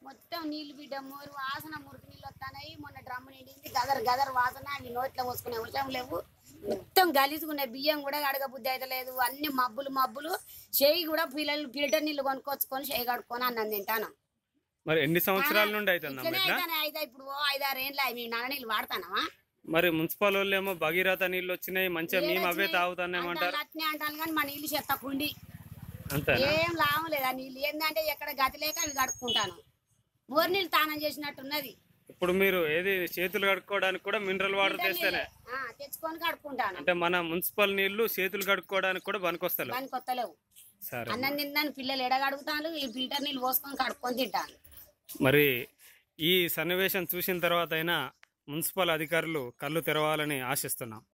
మొత్తం నీళ్లు బిడ్డ మోరు వాసన మురికి నీళ్ళు వస్తాయి మొన్న డ్రమ్ము నిండింది గదర్ గదర్ వాసన అవి నోట్లో పోసుకునే విషయం లేవు మొత్తం గలీజుకునే బియ్యం కూడా కడగ బుద్ధి అయితే లేదు అన్ని మబ్బులు మబ్బులు చేయి కూడా పిల్లలు ఫిల్టర్ నీళ్ళు కొనుక్కొచ్చుకొని చేయి కడుక్కొని అన్నం తింటాను మరి ఎన్ని సంవత్సరాల నుండి అవుతుందమ్మా ఇట్లనే ఇట్లా అయితేనే అయితే ఇప్పుడు ఓ ఐదారు ఏండ్లు అవి నాన్న నీళ్ళు వాడతానవా మరి మున్సిపల్ వాళ్ళు ఏమో భగీరథ నీళ్ళు వచ్చినాయి మంచిగా మేము అవే తాగుతానేమంటారు అట్నే అంటాను కానీ మా నీళ్ళు చెత్త కుండి అంతేనా ఏం లాభం లేదు ఆ నీళ్ళు ఏంటంటే ఎక్కడ గతి లేక అవి కడుక్కుంటాను మోరు నీళ్ళు తానం చేసినట్టున్నది ఇప్పుడు మీరు ఏది చేతులు కడుక్కోవడానికి కూడా మినరల్ వాటర్ తెస్తేనే ఆ, తెచ్చుకొని కడుక్కుంటాను అంటే మన మున్సిపల్ నీళ్లు చేతులు కడుక్కోవడానికి కూడా పనికొస్తలేవు దానికి కొత్తలేవు సరే అన్నం తిందని పిల్లలు ఎడగడుగుతాను ఈ ఫిల్టర్ నీళ్ళు పోసుకొని కడుక్కొని తింటాను మరి ఈ సన్నివేశం చూసిన తర్వాత అయినా మున్సిపల్ అధికారులు కళ్ళు తెరవాలని ఆశిస్తున్నాం